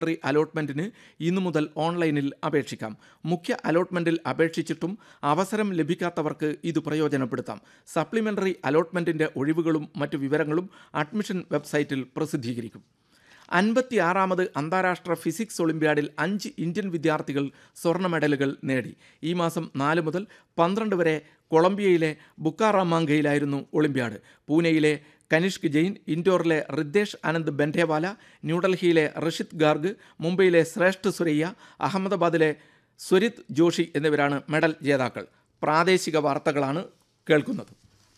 supplementary അലോട്ട്മെന്റിന് ഇന്നു മുതൽ ഓൺലൈനിൽ അപേക്ഷിക്കാം മുഖ്യ അലോട്ട്മെന്റിൽ അപേക്ഷിച്ചിട്ടും അവസരം ലഭിക്കാത്തവർക്ക് ഇത് പ്രയോജനപ്പെടുത്താം സപ്ലിമെന്ററി അലോട്ട്മെന്റിന്റെ ഒഴിവുകളും മറ്റു വിവരങ്ങളും അഡ്മിഷൻ വെബ്സൈറ്റിൽ പ്രസിദ്ധീകരിക്കും അൻപത്തിയാറാമത് അന്താരാഷ്ട്ര ഫിസിക്സ് ഒളിമ്പ്യാഡിൽ അഞ്ച് ഇന്ത്യൻ വിദ്യാർത്ഥികൾ സ്വർണ്ണ മെഡലുകൾ നേടി ഈ മാസം നാല് മുതൽ പന്ത്രണ്ട് വരെ കൊളംബിയയിലെ ബുക്കാറാമാങ്കയിലായിരുന്നു ഒളിമ്പ്യാഡ് പൂനെയിലെ കനിഷ്ക് ജെയിൻ ഇൻഡോറിലെ റിദ്ദേശ് ആനന്ദ് ബെൻഡേവാല ന്യൂഡൽഹിയിലെ റഷിദ് ഗാർഗ് മുംബൈയിലെ ശ്രേഷ്ഠ സുരയ്യ അഹമ്മദാബാദിലെ സ്വരിത് ജോഷി എന്നിവരാണ് മെഡൽ ജേതാക്കൾ പ്രാദേശിക വാർത്തകളാണ് കേൾക്കുന്നത്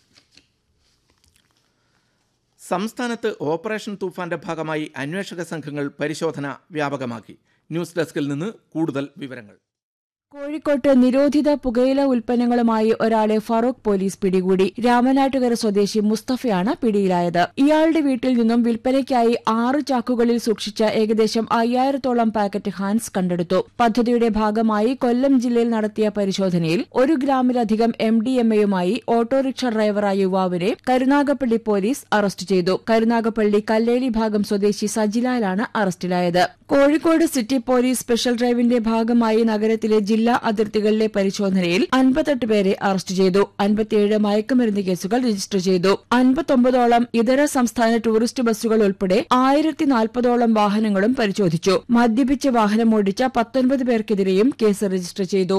സംസ്ഥാനത്ത് ഓപ്പറേഷൻ തൂഫാന്റെ ഭാഗമായി അന്വേഷക സംഘങ്ങൾ പരിശോധന വ്യാപകമാക്കി ന്യൂസ് ഡെസ്കിൽ നിന്ന് കൂടുതൽ വിവരങ്ങൾ കോഴിക്കോട്ട് നിരോധിത പുകയില ഉൽപ്പന്നങ്ങളുമായി ഒരാളെ ഫറൂഖ് പോലീസ് പിടികൂടി രാമനാട്ടുകര സ്വദേശി മുസ്തഫയാണ് പിടിയിലായത് ഇയാളുടെ വീട്ടിൽ നിന്നും വിൽപ്പനയ്ക്കായി ആറ് ചാക്കുകളിൽ സൂക്ഷിച്ച ഏകദേശം അയ്യായിരത്തോളം പാക്കറ്റ് ഹാൻസ് കണ്ടെടുത്തു പദ്ധതിയുടെ ഭാഗമായി കൊല്ലം ജില്ലയിൽ നടത്തിയ പരിശോധനയിൽ ഒരു ഗ്രാമിലധികം എം ഡി എം എയുമായി ഓട്ടോറിക്ഷ ഡ്രൈവറായ യുവാവിനെ കരുനാഗപ്പള്ളി പോലീസ് അറസ്റ്റ് ചെയ്തു കരുനാഗപ്പള്ളി കല്ലേലി ഭാഗം സ്വദേശി സജിലാലാണ് അറസ്റ്റിലായത് കോഴിക്കോട് സിറ്റി പോലീസ് സ്പെഷ്യൽ ഡ്രൈവിന്റെ ഭാഗമായി നഗരത്തിലെ ജില്ലാ അതിർത്തികളിലെ പരിശോധനയിൽ അൻപത്തെട്ട് പേരെ അറസ്റ്റ് ചെയ്തു അൻപത്തിയേഴ് മയക്കുമരുന്ന് കേസുകൾ രജിസ്റ്റർ ചെയ്തു അൻപത്തൊമ്പതോളം ഇതര സംസ്ഥാന ടൂറിസ്റ്റ് ബസ്സുകൾ ഉൾപ്പെടെ ആയിരത്തി നാൽപ്പതോളം വാഹനങ്ങളും പരിശോധിച്ചു മദ്യപിച്ച് വാഹനമോടിച്ച പത്തൊൻപത് പേർക്കെതിരെയും കേസ് രജിസ്റ്റർ ചെയ്തു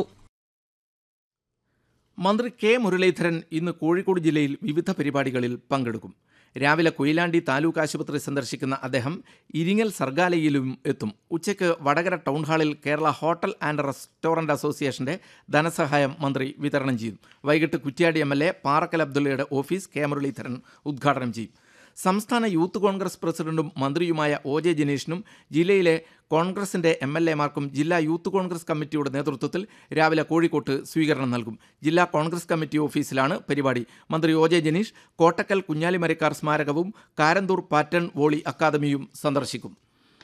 മന്ത്രി കെ മുരളീധരൻ ഇന്ന് കോഴിക്കോട് ജില്ലയിൽ വിവിധ പരിപാടികളിൽ പങ്കെടുക്കും രാവിലെ കൊയിലാണ്ടി താലൂക്ക് ആശുപത്രി സന്ദർശിക്കുന്ന അദ്ദേഹം ഇരിങ്ങൽ സർഗാലയിലും എത്തും ഉച്ചയ്ക്ക് വടകര ടൗൺ ഹാളിൽ കേരള ഹോട്ടൽ ആൻഡ് റെസ്റ്റോറന്റ് അസോസിയേഷന്റെ ധനസഹായം മന്ത്രി വിതരണം ചെയ്യും വൈകിട്ട് Kuttiady M L A Parakkal അബ്ദുള്ളയുടെ ഓഫീസ് കെ മുരളീധരൻ ഉദ്ഘാടനം ചെയ്യും സംസ്ഥാന യൂത്ത് കോൺഗ്രസ് പ്രസിഡന്റും മന്ത്രിയുമായ ഒ ജെ ജനീഷിനും ജില്ലയിലെ കോൺഗ്രസിന്റെ എം എൽ എമാർക്കും ജില്ലാ യൂത്ത് കോൺഗ്രസ് കമ്മിറ്റിയുടെ നേതൃത്വത്തിൽ രാവിലെ കോഴിക്കോട്ട് സ്വീകരണം നൽകും ജില്ലാ കോൺഗ്രസ് കമ്മിറ്റി ഓഫീസിലാണ് പരിപാടി മന്ത്രി ഒ ജെ ജനീഷ് കോട്ടക്കൽ കുഞ്ഞാലിമരക്കാർ സ്മാരകവും കാരന്തൂർ പാറ്റേൺ വോളി അക്കാദമിയും സന്ദർശിക്കും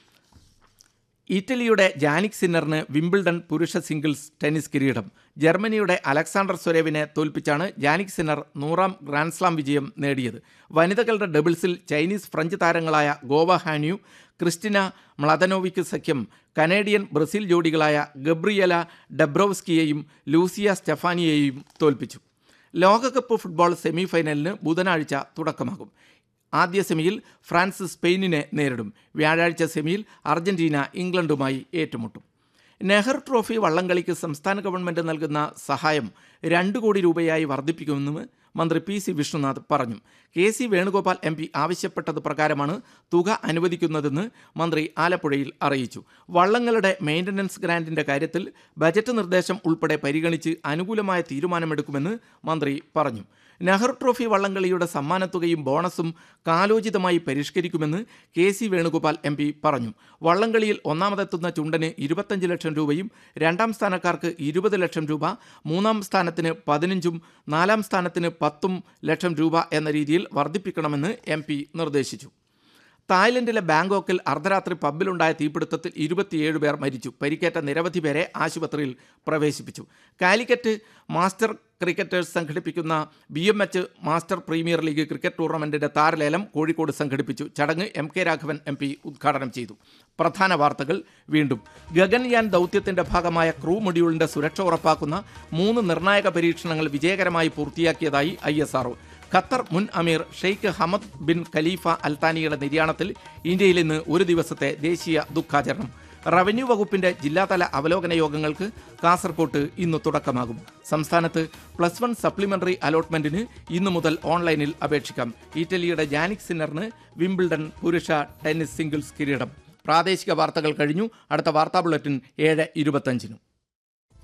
ഇറ്റലിയുടെ ജാനിക് സിന്നറിന് വിംബിൾഡൺ പുരുഷ സിംഗിൾസ് ടെന്നീസ് കിരീടം ജർമ്മനിയുടെ അലക്സാണ്ടർ സ്വരേവിനെ തോൽപ്പിച്ചാണ് ജാനിക് സിന്നർ നൂറാം ഗ്രാൻഡ്സ്ലാം വിജയം നേടിയത് വനിതകളുടെ ഡബിൾസിൽ ചൈനീസ് ഫ്രഞ്ച് താരങ്ങളായ ഗോവ ഹാന്യു ക്രിസ്റ്റിന മ്ലതനോവിക്ക് സഖ്യം കനേഡിയൻ ബ്രസീൽ ജോഡികളായ ഗബ്രിയല ഡബ്രോവ്സ്കിയെയും ലൂസിയ സ്റ്റെഫാനിയെയും തോൽപ്പിച്ചു ലോകകപ്പ് ഫുട്ബോൾ സെമി ഫൈനലിന് ബുധനാഴ്ച തുടക്കമാകും ആദ്യ സെമിയിൽ ഫ്രാൻസ് സ്പെയിനിനെ നേരിടും വ്യാഴാഴ്ച സെമിയിൽ അർജന്റീന ഇംഗ്ലണ്ടുമായി ഏറ്റുമുട്ടും നെഹ്റു ട്രോഫി വള്ളംകളിക്ക് സംസ്ഥാന ഗവൺമെന്റ് നൽകുന്ന സഹായം രണ്ട് കോടി രൂപയായി വർദ്ധിപ്പിക്കുമെന്ന് മന്ത്രി പി സി വിഷ്ണുനാഥ് പറഞ്ഞു K C Venugopal M P ആവശ്യപ്പെട്ടത് പ്രകാരമാണ് തുക അനുവദിക്കുന്നതെന്ന് മന്ത്രി ആലപ്പുഴയിൽ അറിയിച്ചു വള്ളങ്ങളുടെ മെയിൻ്റനൻസ് ഗ്രാന്റിന്റെ കാര്യത്തിൽ ബജറ്റ് നിർദ്ദേശം ഉൾപ്പെടെ പരിഗണിച്ച് അനുകൂലമായ തീരുമാനമെടുക്കുമെന്ന് മന്ത്രി പറഞ്ഞു നെഹ്റു ട്രോഫി വള്ളംകളിയുടെ സമ്മാനത്തുകയും ബോണസും കാലോചിതമായി പരിഷ്കരിക്കുമെന്ന് K C Venugopal M P പറഞ്ഞു വള്ളംകളിയിൽ ഒന്നാമതെത്തുന്ന ചുണ്ടന് ഇരുപത്തഞ്ച് ലക്ഷം രൂപയും രണ്ടാം സ്ഥാനക്കാർക്ക് ഇരുപത് ലക്ഷം രൂപ മൂന്നാം സ്ഥാനത്തിന് പതിനഞ്ചും നാലാം സ്ഥാനത്തിന് പത്തും ലക്ഷം രൂപ എന്ന രീതിയിൽ വർദ്ധിപ്പിക്കണമെന്ന് എം പി നിർദ്ദേശിച്ചു തായ്ലൻഡിലെ ബാങ്കോക്കിൽ അർദ്ധരാത്രി പബ്ബിലുണ്ടായ തീപിടുത്തത്തിൽ ഇരുപത്തിയേഴ് പേർ മരിച്ചു പരിക്കേറ്റ നിരവധി പേരെ ആശുപത്രിയിൽ പ്രവേശിപ്പിച്ചു കാലിക്കറ്റ് മാസ്റ്റർ ക്രിക്കറ്റേഴ്സ് സംഘടിപ്പിക്കുന്ന B M H master premier league cricket ടൂർണമെന്റിന്റെ താരലേലം കോഴിക്കോട് സംഘടിപ്പിച്ചു ചടങ്ങ് M K Raghavan M P ഉദ്ഘാടനം ചെയ്തു പ്രധാന വാർത്തകൾ വീണ്ടും ഗഗൻയാൻ ദൗത്യത്തിന്റെ ഭാഗമായ ക്രൂ മൊഡ്യൂളിന്റെ സുരക്ഷ ഉറപ്പാക്കുന്ന മൂന്ന് നിർണായക പരീക്ഷണങ്ങൾ വിജയകരമായി പൂർത്തിയാക്കിയതായി ഐ ഖത്തർ മുൻ അമീർ ഷെയ്ഖ് ഹമദ് ബിൻ ഖലീഫ അൽത്താനിയുടെ നിര്യാണത്തിൽ ഇന്ത്യയിൽ ഇന്ന് ഒരു ദിവസത്തെ ദേശീയ ദുഃഖാചരണം റവന്യൂ വകുപ്പിന്റെ ജില്ലാതല അവലോകന യോഗങ്ങൾക്ക് കാസർകോട്ട് ഇന്ന് തുടക്കമാകും സംസ്ഥാനത്ത് പ്ലസ് വൺ സപ്ലിമെന്ററി അലോട്ട്മെന്റിന് ഇന്നു മുതൽ ഓൺലൈനിൽ അപേക്ഷിക്കാം ഇറ്റലിയുടെ ജാനിക് സിന്നറിന് വിംബിൾഡൺ പുരുഷ ടെന്നീസ് സിംഗിൾസ് കിരീടം പ്രാദേശിക വാർത്തകൾ കഴിഞ്ഞു അടുത്ത വാർത്താ ബുള്ളറ്റിൻ ഏഴ് ഇരുപത്തഞ്ചിനും